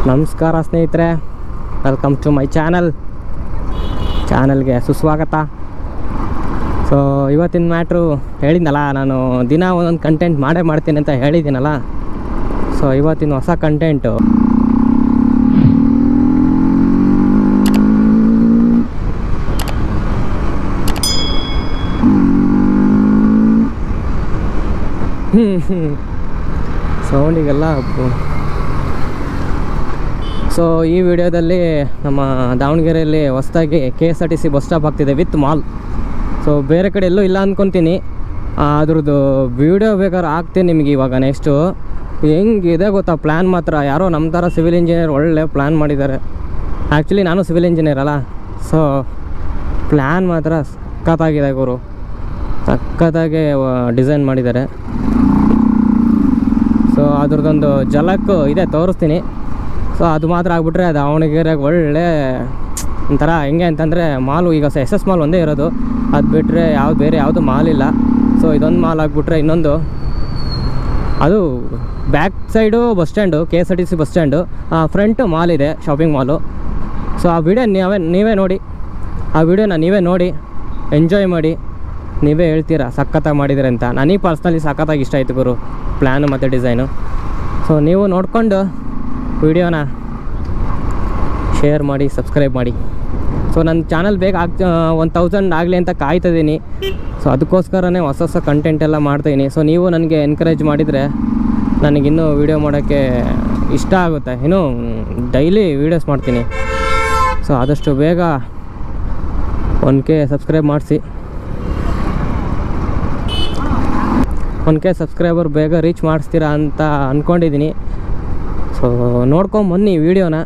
ನಮಸ್ಕಾರ ಸ್ನೇಹಿತರೆ welcome to my channel ಚಾನಲ್ಗೆ ಸುಸ್ವಾಗತ ಸೊ ಇವತ್ತಿನ ಮ್ಯಾಟ್ರು ಹೇಳಿದ್ನಲ್ಲ ನಾನು ದಿನ ಒಂದೊಂದು ಕಂಟೆಂಟ್ ಮಾಡೇ ಮಾಡ್ತೀನಿ ಅಂತ ಹೇಳಿದ್ದೀನಲ್ಲ ಸೊ ಇವತ್ತಿನ ಹೊಸ ಕಂಟೆಂಟು ಸೌಂಡಿಗೆಲ್ಲ ಸೊ ಈ ವಿಡಿಯೋದಲ್ಲಿ ನಮ್ಮ ದಾವಣಗೆರೆಯಲ್ಲಿ ಹೊಸದಾಗಿ K S R T C bus stop ಆಗ್ತಿದೆ ವಿತ್ ಮಾಲ್ ಸೊ ಬೇರೆ ಕಡೆ ಎಲ್ಲೂ ಇಲ್ಲ ಅಂದ್ಕೊತೀನಿ ಅದ್ರದ್ದು ವಿಡಿಯೋ ಬೇಕಾದ್ರೆ ಹಾಕ್ತೀನಿ ನಿಮಗೆ ಇವಾಗ ನೆಕ್ಸ್ಟು ಹೆಂಗಿದೆ ಗೊತ್ತಾ ಪ್ಲ್ಯಾನ್ ಮಾತ್ರ ಯಾರೋ ನಮ್ಮ ಥರ ಸಿವಿಲ್ ಇಂಜಿನಿಯರ್ ಒಳ್ಳೆ ಪ್ಲ್ಯಾನ್ ಮಾಡಿದ್ದಾರೆ ಆ್ಯಕ್ಚುಲಿ ನಾನು ಸಿವಿಲ್ ಇಂಜಿನಿಯರ್ ಅಲ್ಲ ಸೊ ಪ್ಲ್ಯಾನ್ ಮಾತ್ರ ಸಖತ್ತಾಗಿದೆ ಗುರು ಸಖತ್ತಾಗಿ ಡಿಸೈನ್ ಮಾಡಿದ್ದಾರೆ ಸೊ ಅದ್ರದ್ದೊಂದು ಜಲಕ್ಕು ಇದೆ ತೋರಿಸ್ತೀನಿ ಸೊ ಅದು ಮಾತ್ರ ಆಗ್ಬಿಟ್ರೆ ದಾವಣಗೆರೆಗೆ ಒಳ್ಳೆ ಒಂಥರ ಹೆಂಗೆ ಅಂತಂದರೆ ಮಾಲು ಈಗ ಎಸ್ ಎಸ್ ಮಾಲ್ ಒಂದೇ ಇರೋದು ಅದು ಬಿಟ್ಟರೆ ಯಾವ್ದು ಬೇರೆ ಯಾವುದು ಮಾಲ್ ಇಲ್ಲ ಸೊ ಇದೊಂದು ಮಾಲ್ ಆಗಿಬಿಟ್ರೆ ಇನ್ನೊಂದು ಅದು back side bus stand K S R T C bus stand front mall ಇದೆ ಶಾಪಿಂಗ್ ಮಾಲು ಸೊ ಆ ವಿಡಿಯೋ ನೀವೇ ನೀವೇ ನೋಡಿ ಆ ವಿಡಿಯೋನ ನೀವೇ ನೋಡಿ ಎಂಜಾಯ್ ಮಾಡಿ ನೀವೇ ಹೇಳ್ತೀರಾ ಸಖತ್ತಾಗಿ ಮಾಡಿದ್ದೀರಿ ಅಂತ ನನಗೆ ಪರ್ಸ್ನಲಿ ಸಖತ್ತಾಗಿ ಇಷ್ಟ ಆಯಿತು ಗುರು ಪ್ಲ್ಯಾನು ಮತ್ತು ಡಿಸೈನು ಸೊ ನೀವು ನೋಡಿಕೊಂಡು ವಿಡಿಯೋನ ಶೇರ್ ಮಾಡಿ ಸಬ್ಸ್ಕ್ರೈಬ್ ಮಾಡಿ ಸೊ ನನ್ನ ಚಾನಲ್ ಬೇಗ ಆಗ್ ಒನ್ ತೌಸಂಡ್ ಆಗಲಿ ಅಂತ ಕಾಯ್ತಿದ್ದೀನಿ ಸೊ ಅದಕ್ಕೋಸ್ಕರನೇ ಹೊಸ ಹೊಸ ಕಂಟೆಂಟ್ ಎಲ್ಲ ಮಾಡ್ತಾಯಿದ್ದೀನಿ ಸೊ ನೀವು ನನಗೆ ಎನ್ಕರೇಜ್ ಮಾಡಿದರೆ ನನಗಿನ್ನೂ ವೀಡಿಯೋ ಮಾಡೋಕ್ಕೆ ಇಷ್ಟ ಆಗುತ್ತೆ ಇನ್ನೂ ಡೈಲಿ ವೀಡಿಯೋಸ್ ಮಾಡ್ತೀನಿ ಸೊ ಆದಷ್ಟು ಬೇಗ ಒನ್ ಕೆ ಸಬ್ಸ್ಕ್ರೈಬ್ ಮಾಡಿಸಿ ಒನ್ ಕೆ ಸಬ್ಸ್ಕ್ರೈಬರ್ ಬೇಗ ರೀಚ್ ಮಾಡಿಸ್ತೀರಾ ಅಂತ ಅಂದ್ಕೊಂಡಿದ್ದೀನಿ ಸೊ ನೋಡ್ಕೊಂಬನ್ನಿ ವೀಡಿಯೋನ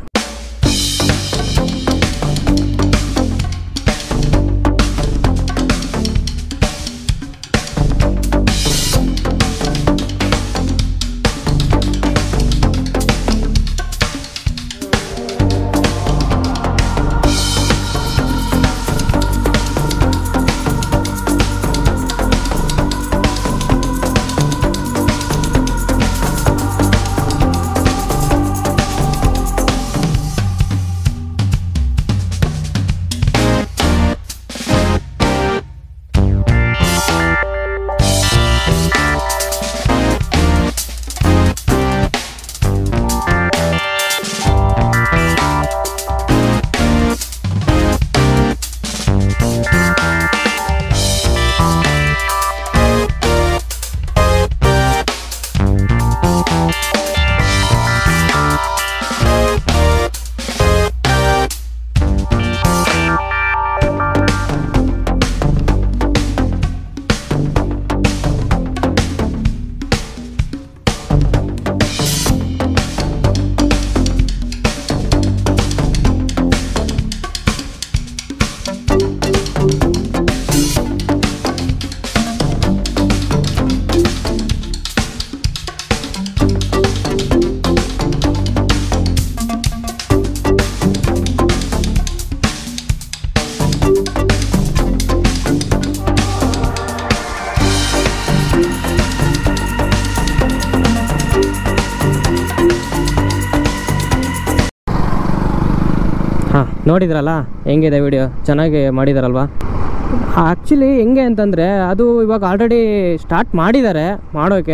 ಹಾಂ ನೋಡಿದ್ರಲ್ಲ ಹೆಂಗಿದೆ ವಿಡಿಯೋ ಚೆನ್ನಾಗಿ ಮಾಡಿದಾರಲ್ವಾ ಆ್ಯಕ್ಚುಲಿ ಹೆಂಗೆ ಅಂತಂದರೆ ಅದು ಇವಾಗ ಆಲ್ರೆಡಿ ಸ್ಟಾರ್ಟ್ ಮಾಡಿದ್ದಾರೆ ಮಾಡೋಕ್ಕೆ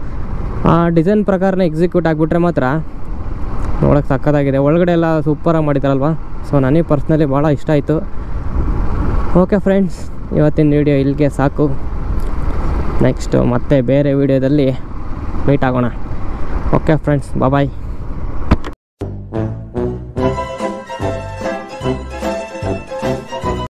ಆ ಡಿಸೈನ್ ಪ್ರಕಾರನೇ ಎಕ್ಸಿಕ್ಯೂಟ್ ಆಗಿಬಿಟ್ರೆ ಮಾತ್ರ ನೋಡೋಕ್ಕೆ ಸಕ್ಕತ್ತಾಗಿದೆ ಒಳಗಡೆ ಎಲ್ಲ ಸೂಪರಾಗಿ ಮಾಡಿದಾರಲ್ವ ಸೊ ನನಗೆ ಪರ್ಸ್ನಲಿ ಭಾಳ ಇಷ್ಟ ಆಯಿತು ಓಕೆ ಫ್ರೆಂಡ್ಸ್ ಇವತ್ತಿನ ವಿಡಿಯೋ ಇಲ್ಲಿಗೆ ಸಾಕು ನೆಕ್ಸ್ಟು ಮತ್ತೆ ಬೇರೆ ವಿಡಿಯೋದಲ್ಲಿ ಮೀಟ್ ಆಗೋಣ ಓಕೆ ಫ್ರೆಂಡ್ಸ್ ಬಾಯ್